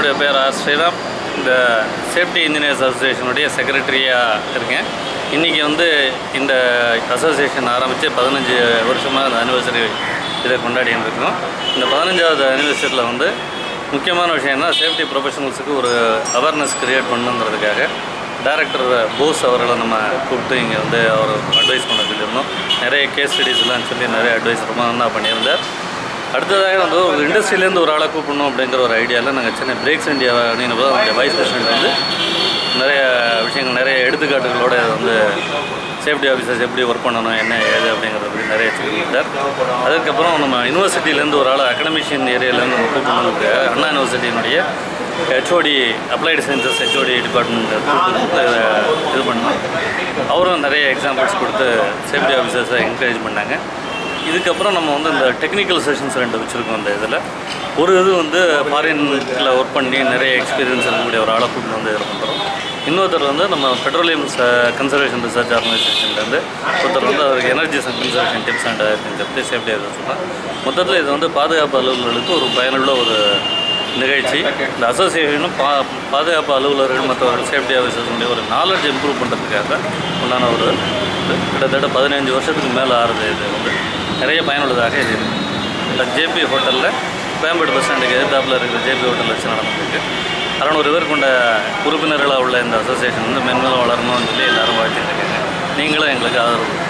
என்னுடைய பேர் ஆர் ஸ்ரீராம் இந்த சேஃப்டி இன்ஜினியர்ஸ் அசோசியேஷனுடைய செக்ரட்டரியாக இருக்கேன் இன்றைக்கி வந்து இந்த அசோசியேஷன் ஆரம்பித்து பதினஞ்சு வருஷமாக அந்த அனிவர்சரி இதை கொண்டாடின்னு இருக்கோம் இந்த பதினஞ்சாவது அனிவர்சரியில் வந்து முக்கியமான விஷயம் என்ன சேஃப்டி ப்ரொஃபஷனல்ஸுக்கு ஒரு அவேர்னஸ் கிரியேட் பண்ணுங்கிறதுக்காக டைரக்டர் போஸ் அவர்களை நம்ம கூப்பிட்டு இங்கே வந்து அவர் அட்வைஸ் பண்ண சொல்லியிருந்தோம் நிறைய கேஸ் ஸ்டடீஸ்லாம் சொல்லி நிறைய அட்வைஸ் ரொம்ப நல்லா பண்ணியிருந்தார் அடுத்ததாக வந்து ஒரு இண்டஸ்ட்ரியிலேருந்து ஒரு ஆளை கூப்பிடணும் அப்படிங்கிற ஒரு ஐடியாவில் நாங்கள் சென்னை பிரேக்ஸ் இந்தியா அப்படின்னு போது அவருடைய வைஸ் பிரசிடென்ட் வந்து நிறைய விஷயங்கள் நிறைய எடுத்துக்காட்டுகளோட இதை வந்து சேஃப்டி ஆஃபீஸர்ஸ் எப்படி ஒர்க் பண்ணணும் என்ன ஏது அப்படிங்கிறத பற்றி நிறைய சொல்லியிருந்தார் அதுக்கப்புறம் நம்ம யூனிவர்சிட்டியிலேருந்து ஒரு ஆள் அகடமிஷியன் ஏரியாவிலேருந்து நம்ம கூப்பிடணுக்கு அண்ணா யூனிவர்சிட்டியினுடைய HOD applied sciences HOD department இதை இது பண்ணோம் அவரும் நிறைய எக்ஸாம்பிள்ஸ் கொடுத்து சேஃப்டி ஆஃபீஸர்ஸை என்கரேஜ் பண்ணாங்க இதுக்கப்புறம் நம்ம வந்து இந்த டெக்னிக்கல் செஷன்ஸ் ரெண்டு வச்சுருக்கோம் இந்த இதில் ஒரு இது வந்து ஃபாரினில் ஒர்க் பண்ணி நிறைய எக்ஸ்பீரியன்ஸ் இருக்கக்கூடிய ஒரு ஆளை கூப்பிட்டு வந்து இதில் பண்ணுறோம் இன்னொருத்தர் வந்து நம்ம பெட்ரோலியம் கன்சர்வேஷன் ரிசர்ச் ஆர்கனைசேஷன்லேருந்து ஒருத்தர் வந்து அவருக்கு எனர்ஜி கன்சர்வேஷன் டிப்ஸ் அண்ட் பற்றி சேஃப்டி சொல்கிறோம் மொத்தத்தில் இது வந்து பாதுகாப்பு அலுவலர்களுக்கு ஒரு பயனுள்ள ஒரு நிகழ்ச்சி இந்த அசோசியேஷனும் பா பாதுகாப்பு அலுவலர்கள் மற்றவர்கள் சேஃப்டி ஆஃபீஸர்ஸுடைய ஒரு நாலேஜ் இம்ப்ரூவ் பண்ணுறதுக்காக உண்டான ஒரு இது. கிட்டத்தட்ட பதினஞ்சு வருஷத்துக்கு மேலே ஆறுது இது வந்து நிறைய பயனுள்ளதாக இது இந்த ஜேபி ஹோட்டலில் கோயம்பேடு பஸ் ஸ்டாண்டுக்கு எதிர்த்தாப்பில் இருக்கிற ஜேபி ஹோட்டல் வச்சு நடந்துருக்கு அறநூறு பேர் கொண்ட உறுப்பினர்களாக உள்ள இந்த அசோசியேஷன் வந்து மென்மேலும் வளரணும்னு சொல்லி எல்லாரும் வாழ்த்திட்டு இருக்காங்க நீங்களும் எங்களுக்கு ஆதரவு